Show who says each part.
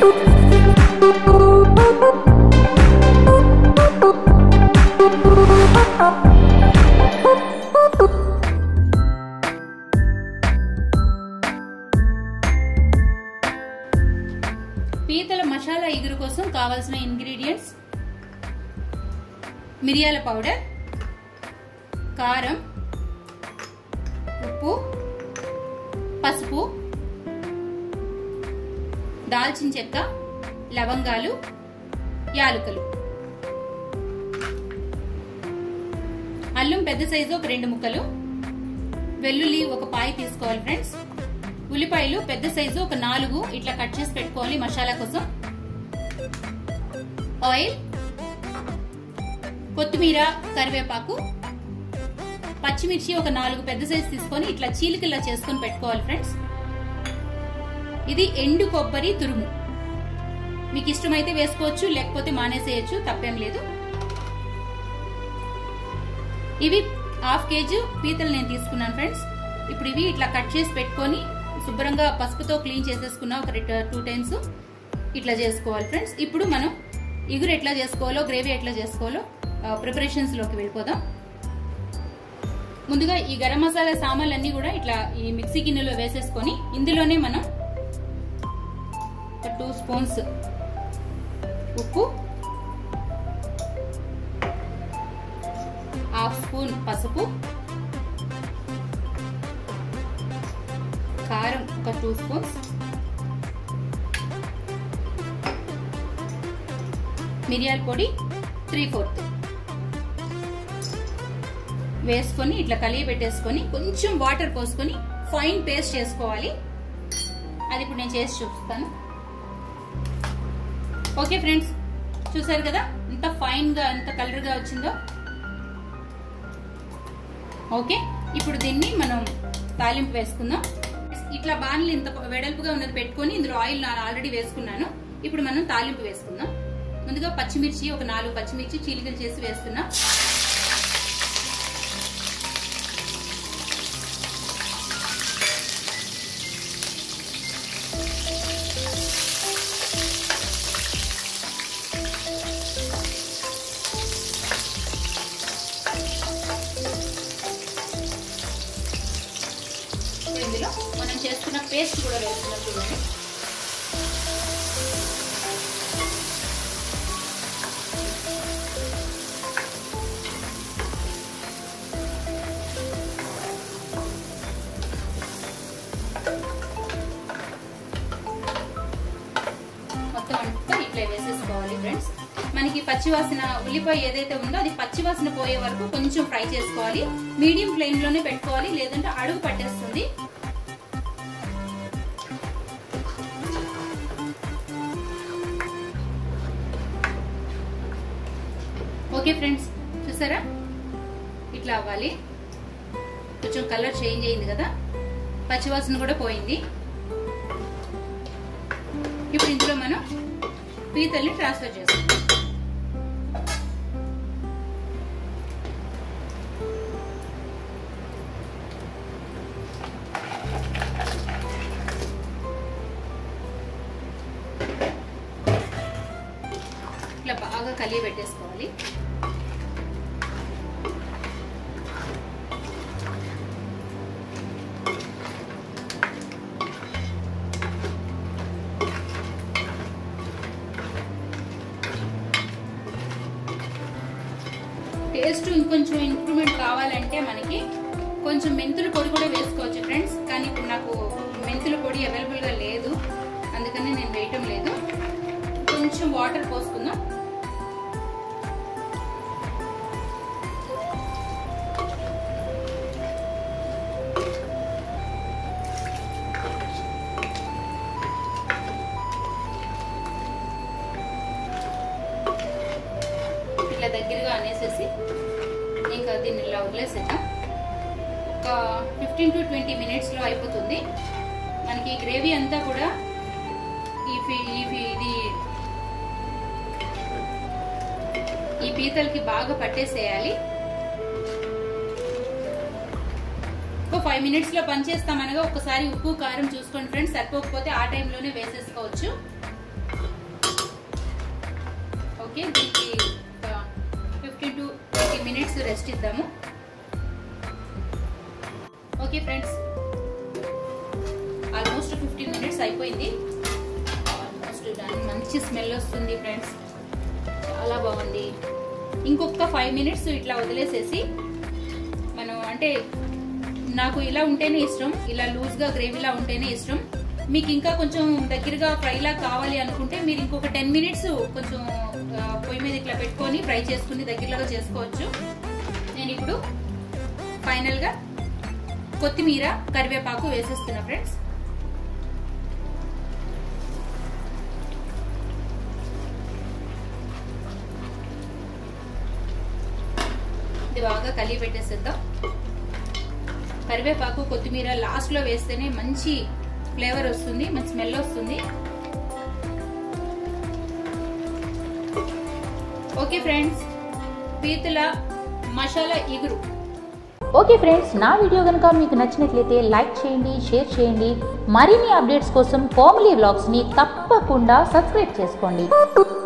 Speaker 1: పీతల మసాలా ఇగురు కోసం కావాల్సిన ఇంగ్రీడియంట్స్ మిరియాల పౌడర్ కారం ఉప్పు పసుపు దాల్చిన చెక్క లవంగాలు యాలకులు అల్లం పెద్ద సైజు ఒక రెండు ముక్కలు వెల్లుల్లి ఒక పాయి తీసుకోవాలి ఫ్రెండ్స్ ఉల్లిపాయలు పెద్ద సైజు ఒక నాలుగు ఇట్లా కట్ చేసి పెట్టుకోవాలి మసాలా కోసం ఆయిల్ కొత్తిమీర కరివేపాకు పచ్చిమిర్చి ఒక నాలుగు పెద్ద సైజు తీసుకొని ఇట్లా చీలికల్లా చేసుకొని పెట్టుకోవాలి ఫ్రెండ్స్ ఇది ఎండు కొబ్బరి తురుము మీకు ఇష్టమైతే వేసుకోవచ్చు లేకపోతే మానేసేయచ్చు తప్పేం లేదు ఇవి హాఫ్ కేజీ పీతలు నేను తీసుకున్నాను ఫ్రెండ్స్ ఇప్పుడు ఇవి ఇట్లా కట్ చేసి పెట్టుకొని శుభ్రంగా పసుపుతో క్లీన్ చేసేసుకున్న ఒక టూ టైమ్స్ ఇట్లా చేసుకోవాలి ఫ్రెండ్స్ ఇప్పుడు మనం ఇగురు ఎట్లా చేసుకోవాలో గ్రేవీ ఎట్లా చేసుకోవాలో ప్రిపరేషన్స్ లోకి వెళ్ళిపోదాం ముందుగా ఈ గరం మసాలా సామాన్లన్నీ కూడా ఇట్లా ఈ మిక్సీ గిన్నెలో వేసేసుకొని ఇందులోనే మనం ఒక టూ స్పూన్స్ ఉప్పు హాఫ్ స్పూన్ పసుపు కారం ఒక టూ స్పూన్స్ మిరియాల పొడి త్రీ ఫోర్త్ వేసుకొని ఇట్లా కలిగి పెట్టేసుకొని కొంచెం వాటర్ పోసుకొని ఫైన్ పేస్ట్ చేసుకోవాలి అది ఇప్పుడు నేను చేసి చూపిస్తాను ఓకే ఫ్రెండ్స్ చూసారు కదా ఎంత ఫైన్ గా ఎంత కలర్ గా వచ్చిందో ఓకే ఇప్పుడు దీన్ని మనం తాలింపు వేసుకుందాం ఇట్లా బాణలు ఇంత వెడల్పుగా ఉన్నది పెట్టుకొని ఇందులో ఆయిల్ ఆల్రెడీ వేసుకున్నాను ఇప్పుడు మనం తాలింపు వేసుకుందాం ముందుగా పచ్చిమిర్చి ఒక నాలుగు పచ్చిమిర్చి చీలికలు చేసి వేస్తున్నాం ఇందులో మనం చేసుకున్న పేస్ట్ కూడా వేస్తున్నాం చూడండి మొత్తం అంతా ఇట్లా వేసేసుకోవాలి ఫ్రెండ్స్ మనకి పచ్చివాసన ఉల్లిపాయ ఏదైతే ఉందో అది పచ్చివాసన పోయే వరకు కొంచెం ఫ్రై చేసుకోవాలి మీడియం ఫ్లేమ్ లోనే పెట్టుకోవాలి లేదంటే అడుగు పట్టేస్తుంది ఓకే ఫ్రెండ్స్ చూసారా ఇట్లా అవ్వాలి కొంచెం కలర్ చేంజ్ అయింది కదా పచ్చివాసన కూడా పోయింది ఇప్పుడు ఇందులో మనం పీతల్ని ట్రాన్స్ఫర్ చేస్తాం ఇట్లా బాగా కలిగి పెట్టేసుకోవాలి టేస్ట్ ఇంకొంచెం ఇంప్రూవ్మెంట్ కావాలంటే మనకి కొంచెం మెంతుల పొడి కూడా వేసుకోవచ్చు ఫ్రెండ్స్ కానీ ఇప్పుడు నాకు మెంతుల పొడి అవైలబుల్గా లేదు అందుకని నేను వేయటం లేదు కొంచెం వాటర్ పోసుకుందాం ఇట్లా దగ్గరగా అనేసేసి ఇంకా దీన్ని ఇలా వదిలేసేద్దాం ఒక ఫిఫ్టీన్ టు ట్వంటీ మినిట్స్లో అయిపోతుంది మనకి ఈ గ్రేవీ అంతా కూడా ఈ ఫి- ఈ ఫి- ఇది ఈ పీతలకి బాగా పట్టేసేయాలి ఒక ఫైవ్ మినిట్స్ లో పనిచేస్తామనగా ఒకసారి ఉప్పు కారం చూసుకోండి ఫ్రెండ్స్ సరిపోకపోతే ఆ టైంలోనే వేసేసుకోవచ్చు ఓకే దీనికి fifteen to twenty minutes rest ఇద్దాము okay friends almost fifteen minutes అయిపోయింది ఆల్మోస్ట్ డన్ మంచి స్మెల్ వస్తుంది ఫ్రెండ్స్ చాలా బాగుంది ఇంకొక ఫైవ్ మినిట్స్ ఇట్లా వదిలేసేసి మనం అంటే నాకు ఇలా ఉంటేనే ఇష్టం ఇలా లూజ్గా గ్రేవీలా ఉంటేనే ఇష్టం మీకు ఇంకా కొంచెం దగ్గరగా ఫ్రైలా కావాలి అనుకుంటే మీరు ఇంకొక టెన్ మినిట్స్ కొంచెం ఆ, పొయ్యి మీద ఇట్లా పెట్టుకొని ఫ్రై చేసుకుని దగ్గరలో చేసుకోవచ్చు నేను ఇప్పుడు ఫైనల్గా కొత్తిమీర కరివేపాకు వేసేస్తున్నా ఫ్రెండ్స్ ఇది బాగా కలిగి పెట్టేసేద్దాం కరివేపాకు కొత్తిమీర లాస్ట్ లో వేస్తేనే మంచి ఫ్లేవర్ వస్తుంది మంచి స్మెల్ వస్తుంది ఓకే ఫ్రెండ్స్ పీతల మసాలా ఇగురు
Speaker 2: ఓకే ఫ్రెండ్స్ నా వీడియో కనుక మీకు నచ్చినట్లయితే లైక్ చేయండి షేర్ చేయండి మరిన్ని అప్డేట్స్ కోసం కోమలీ వ్లాగ్స్ని తప్పకుండా సబ్స్క్రైబ్ చేసుకోండి